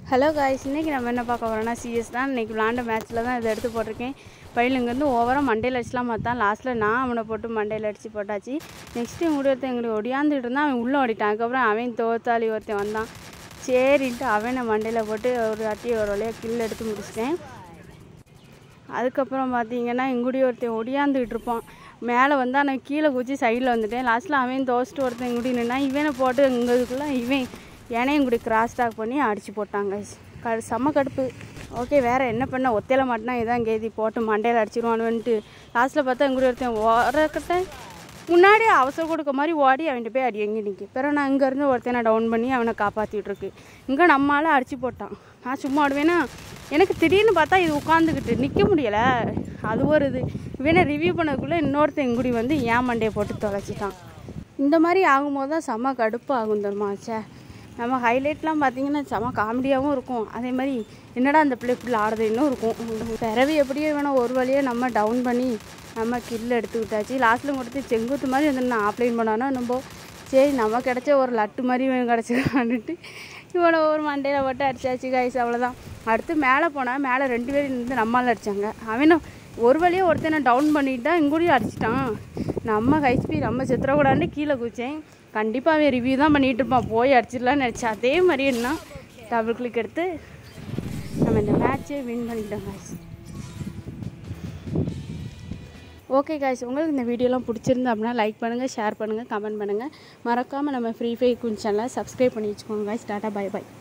hello guys இன்றைக்கி நம்ம என்ன பார்க்க போகிறோம்னா சிஎஸ் தான் இன்றைக்கி விளாண்ட மேட்ச்சில் தான் இதை எடுத்து போட்டிருக்கேன் பயிலுங்கேருந்து ஓவராக மண்டையில் அடிச்சலாம் பார்த்தான் லாஸ்ட்டில் நான் அவனை போட்டு மண்டையில் அடித்து போட்டாச்சு நெக்ஸ்ட்டு இவங்க ஒருத்தன் எங்களுக்கு ஒடியாந்துட்டு இருந்தான் அவன் உள்ளே ஓடிட்டான் அதுக்கப்புறம் அவன் தோத்தாளி ஒருத்தன் வந்தான் சரின்ட்டு அவனை மண்டையில் போட்டு ஒரு அட்டி ஒரு வழியாக கில் எடுத்து முடிச்சிட்டேன் அதுக்கப்புறம் பார்த்தீங்கன்னா எங்குடி ஒருத்தன் ஒடியாந்துக்கிட்டு இருப்பான் மேலே வந்து அவன் கீழே குச்சி சைடில் வந்துட்டேன் லாஸ்ட்டில் அவன் தோஸ்ட்டு ஒருத்தன் எங்குடி நின்னா இவனை போட்டு இங்கதுக்குள்ளே இவன் ஏனையும் கூடி கிராஸ் டாக் பண்ணி அடித்து போட்டாங்க க செம்ம கடுப்பு ஓகே வேறு என்ன பண்ண ஒத்தையில மாட்டினா இதான் கேதி போட்டு மண்டையில் அடிச்சிருவானுன்ட்டு லாஸ்ட்டில் பார்த்தா எங்குடி ஒருத்தன் ஓரக்கிட்ட முன்னாடி அவசரம் கொடுக்க மாதிரி ஓடி அவன்கிட்ட போய் அடி எங்கே நிற்கி பிறகு நான் இங்கேருந்து ஒருத்தனை டவுன் பண்ணி அவனை காப்பாற்றிட்டு இருக்கு இங்கே நம்மளால் அடித்து போட்டான் நான் சும்மா ஆடுவேனா எனக்கு திடீர்னு பார்த்தா இது உட்காந்துக்கிட்டு நிற்க முடியலை அது ஒரு இது இவனை ரிவ்யூ பண்ணதுக்குள்ளே இன்னொருத்தன் எங்குடி வந்து ஏன் மண்டையை போட்டு தொலைச்சிட்டான் இந்த மாதிரி ஆகும்போது தான் செம்ம கடுப்பு ஆகும் தெரியுமா ச்சே நம்ம ஹைலைட்லாம் பார்த்தீங்கன்னா செம காமெடியாகவும் இருக்கும் அதே மாதிரி என்னடா அந்த பிள்ளை இப்படி ஆடுறதுன்னும் இருக்கும் பிறவி எப்படியோ வேணும் ஒரு வழியாக நம்ம டவுன் பண்ணி நம்ம கில் எடுத்து விட்டாச்சு லாஸ்ட்டில் கொடுத்து செங்குத்து மாதிரி வந்து நான் ஆப்ளைன் பண்ணானா நம்ம சரி நம்ம கிடச்ச ஒரு லட்டு மாதிரி இவன் கிடச்சிருக்கான்ட்டு இவனை ஒரு மண்டையில் போட்டு அடிச்சாச்சு காய்ஸ் அவ்வளோதான் அடுத்து மேலே போனால் மேலே ரெண்டு பேரும் இருந்து நம்மளால் அடித்தாங்க அவனும் ஒரு வழியாக ஒருத்தனை டவுன் பண்ணிட்டா இங்கூடியும் அடிச்சிட்டான் நம்ம ஹைஸ்பி நம்ம செத்துறக்கூடாதுன்னு கீழே குதிச்சேன் கண்டிப்பாக அவன் ரிவ்யூ தான் பண்ணிகிட்டு இருப்பான் போய் அடிச்சிடலான்னு நினச்சேன் அதே மாதிரி என்ன டபுள் கிளிக் எடுத்து நம்ம இந்த மேட்ச்சே வின் பண்ணிட்டோம் காய்ஸ் ஓகே காய்ஸ் உங்களுக்கு இந்த வீடியோலாம் பிடிச்சிருந்தா அப்படின்னா லைக் பண்ணுங்கள் ஷேர் பண்ணுங்கள் கமெண்ட் பண்ணுங்கள் மறக்காமல் நம்ம ஃப்ரீ ஃபை குன் சேனலை சப்ஸ்கிரைப் பண்ணி வச்சுக்கோங்க காய்ஸ் டாட்டா பை பை